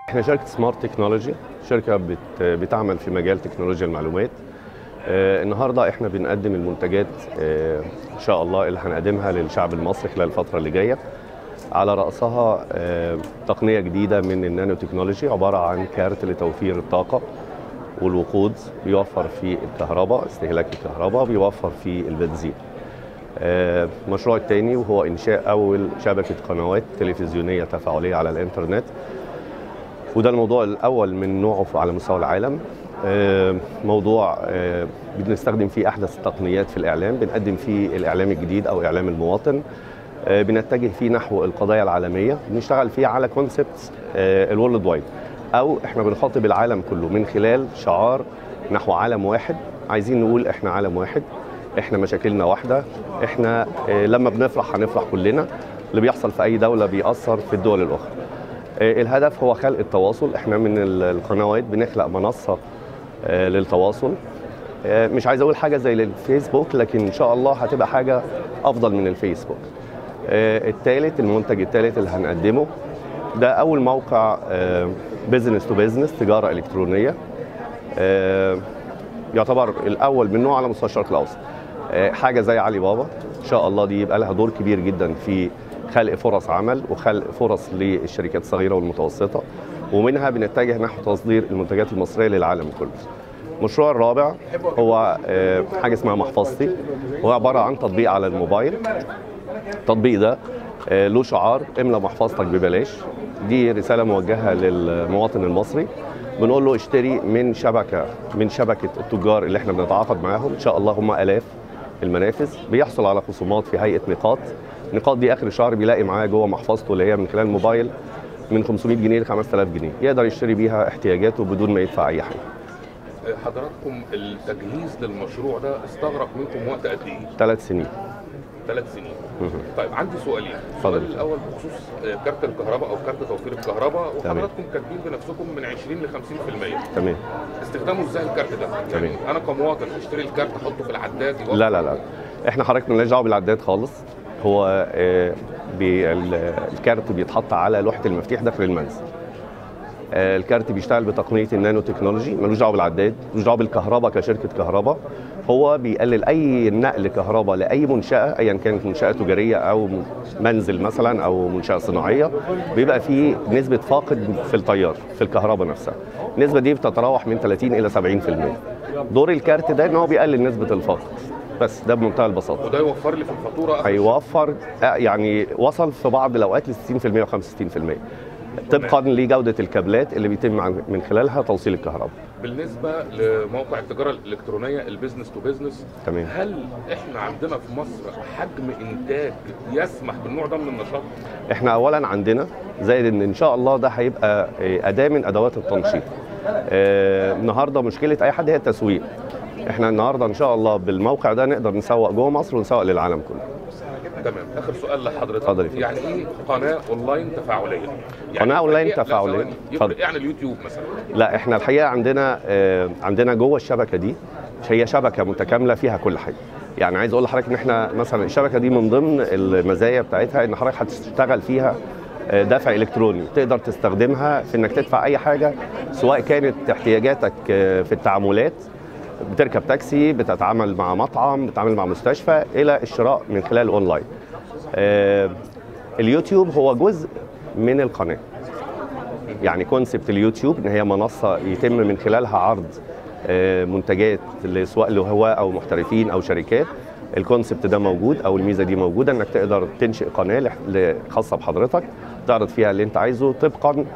احنا شركه سمارت تكنولوجي شركه بت بتعمل في مجال تكنولوجيا المعلومات آه النهارده احنا بنقدم المنتجات آه ان شاء الله اللي هنقدمها للشعب المصري خلال الفتره اللي جايه على راسها آه تقنيه جديده من النانو تكنولوجي عباره عن كارت لتوفير الطاقه والوقود بيوفر في الكهرباء استهلاك الكهرباء بيوفر في البنزين المشروع الثاني وهو انشاء اول شبكه قنوات تلفزيونيه تفاعليه على الانترنت وده الموضوع الاول من نوعه على مستوى العالم موضوع بنستخدم فيه احدث التقنيات في الاعلام بنقدم فيه الاعلام الجديد او اعلام المواطن بنتجه فيه نحو القضايا العالميه بنشتغل فيه على كونسبت الورلد وايد او احنا بنخاطب العالم كله من خلال شعار نحو عالم واحد عايزين نقول احنا عالم واحد احنا مشاكلنا واحده احنا لما بنفرح هنفرح كلنا اللي بيحصل في اي دوله بيأثر في الدول الاخرى الهدف هو خلق التواصل احنا من القنوات بنخلق منصه للتواصل مش عايز اقول حاجه زي الفيسبوك لكن ان شاء الله هتبقى حاجه افضل من الفيسبوك الثالث المنتج الثالث اللي هنقدمه ده اول موقع بزنس تو بزنس تجاره الكترونيه يعتبر الاول من نوعه على مستوى الشرق الاوسط حاجه زي علي بابا ان شاء الله دي يبقى لها دور كبير جدا في خلق فرص عمل وخلق فرص للشركات الصغيره والمتوسطه ومنها بنتجه نحو تصدير المنتجات المصريه للعالم كله. المشروع الرابع هو حاجه اسمها محفظتي هو عباره عن تطبيق على الموبايل. التطبيق ده له شعار املى محفظتك ببلاش دي رساله موجهه للمواطن المصري بنقول له اشتري من شبكه من شبكه التجار اللي احنا بنتعاقد معاهم ان شاء الله هم الاف المنافذ بيحصل على خصومات في هيئه نقاط النقاط دي اخر الشهر بيلاقي معاه جوه محفظته اللي هي من خلال الموبايل من 500 جنيه ل 5000 جنيه يقدر يشتري بيها احتياجاته بدون ما يدفع اي حاجه حضراتكم التجهيز للمشروع ده استغرق منكم وقت قد ايه؟ ثلاث سنين ثلاث سنين طيب عندي سؤالين اتفضل. السؤال الاول بخصوص كارت الكهرباء او كارت توفير الكهرباء وحضراتكم كاتبين بنفسكم من 20 ل 50% تمام استخدامه ازاي الكارت ده؟ يعني تمام. انا كمواطن اشتري الكارت احطه في العداد يوفر لا لا لا احنا حضرتك مالناش دعوه بالعداد خالص هو آه، بي- ال- الكارت بيتحط على لوحه المفاتيح داخل المنزل آه، الكارت بيشتغل بتقنيه النانو تكنولوجي ملوش دعوه بالعداد ملوش دعوه بالكهرباء كشركه كهرباء هو بيقلل اي نقل كهرباء لاي منشاه ايا كانت منشاه تجاريه او منزل مثلا او منشاه صناعيه بيبقى فيه نسبه فاقد في التيار في الكهرباء نفسها النسبه دي بتتراوح من 30 الى 70% دور الكارت ده ان هو بيقلل نسبه الفاقد بس ده بمنتهى البساطه وده يوفر لي في الفاتوره آخر هيوفر آه، يعني وصل في بعض الاوقات ل 60% و 65% طبقا لجوده الكابلات اللي بيتم عن- من خلالها توصيل الكهرباء بالنسبه لموقع التجاره الالكترونيه البيزنس تو بيزنس تمام. هل احنا عندنا في مصر حجم انتاج يسمح بالنوع ده من النشاط؟ احنا اولا عندنا زائد ان ان شاء الله ده هيبقى آه، اداه من ادوات التنشيط آه، النهارده مشكله اي حد هي التسويق احنا النهارده ان شاء الله بالموقع ده نقدر نسوق جوه مصر ونسوق للعالم كله تمام اخر سؤال لحضرتك اتفضل يا فندم. يعني ايه قناه اونلاين تفاعليه؟ يعني قناة أونلاين يفرق- لا، تفاعلية. ثواني. اتفضل. يفرق ايه عن اليوتيوب مثلا؟ لا احنا الحقيقه عندنا آه، عندنا جوه الشبكه دي هي شبكه متكامله فيها كل حاجه يعني عايز اقول لحضرتك ان احنا مثلا الشبكه دي من ضمن المزايا بتاعتها ان حضرتك هتشتغل فيها آه، دفع الكتروني تقدر تستخدمها في انك تدفع اي حاجه سواء كانت احتياجاتك آه، في التعاملات بتركب تاكسي بتتعامل مع مطعم بتتعامل مع مستشفى الى الشراء من خلال اونلاين آه، اليوتيوب هو جزء من القناه يعني كونسبت اليوتيوب ان هي منصه يتم من خلالها عرض آه، منتجات سواء لهواء او محترفين او شركات الكونسبت ده موجود او الميزه دي موجوده انك تقدر تنشئ قناه لح- ل- خاصه بحضرتك تعرض فيها اللي انت عايزه طبقا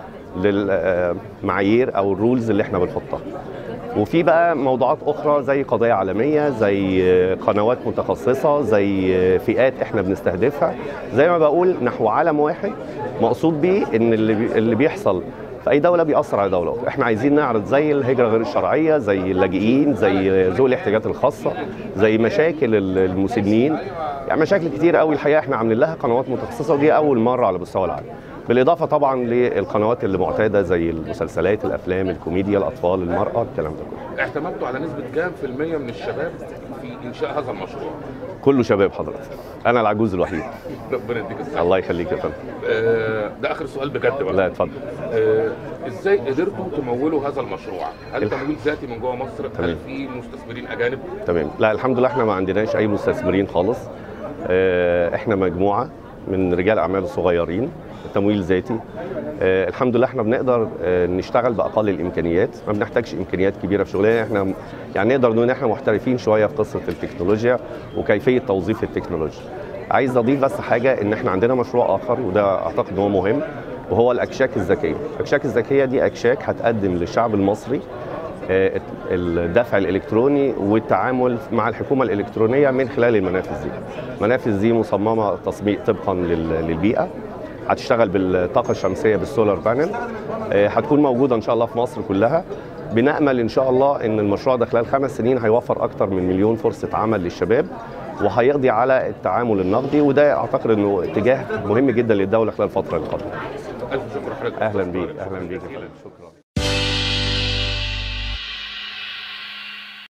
للمعايير او الرولز اللي احنا بنحطها وفي بقى موضوعات اخرى زي قضايا عالميه زي قنوات متخصصه زي فئات احنا بنستهدفها زي ما بقول نحو عالم واحد مقصود بيه ان اللي بي- اللي بيحصل في اي دوله بيأثر على دوله أخرى. احنا عايزين نعرض زي الهجره غير الشرعيه زي اللاجئين زي ذوي الاحتياجات الخاصه زي مشاكل ال- المسنين يعني مشاكل كتير قوي الحقيقه احنا عاملين لها قنوات متخصصه ودي اول مره على مستوى العالم بالاضافه طبعا للقنوات اللي معتاده زي المسلسلات الافلام الكوميديا الاطفال المراه الكلام ده كله اعتمدتوا على نسبه كام في الميه من الشباب في انشاء هذا المشروع؟ كله شباب حضرتك انا العجوز الوحيد ربنا يديك الصحه الله يخليك يا فندم آه، ده اخر سؤال بجد بقى لا اتفضل آه، ازاي قدرتوا تمولوا هذا المشروع؟ هل الح- تمويل ذاتي من جوه مصر؟ تمام. هل في مستثمرين اجانب؟ تمام لا الحمد لله احنا ما عندناش اي مستثمرين خالص آه، احنا مجموعه من رجال اعمال صغيرين تمويل ذاتي آه، الحمد لله احنا بنقدر آه، نشتغل باقل الامكانيات ما بنحتاجش امكانيات كبيره في شغلنا احنا يعني نقدر نقول ان احنا محترفين شويه في قصه التكنولوجيا وكيفيه توظيف التكنولوجيا عايز اضيف بس حاجه ان احنا عندنا مشروع اخر وده اعتقد ان هو مهم وهو الاكشاك الذكيه الاكشاك الذكيه دي اكشاك هتقدم للشعب المصري آه، الدفع الالكتروني والتعامل مع الحكومه الالكترونيه من خلال المنافذ دي. المنافذ دي مصممه تصميم طبقا لل- للبيئه هتشتغل بالطاقه الشمسيه بالسولار بانل آه، هتكون موجوده ان شاء الله في مصر كلها بنامل ان شاء الله ان المشروع ده خلال خمس سنين هيوفر اكتر من مليون فرصه عمل للشباب وهيقضي على التعامل النقدي وده اعتقد انه اتجاه مهم جدا للدوله خلال الفتره القادمه الف شكر حضرتك اهلا بيك اهلا بيك شكرا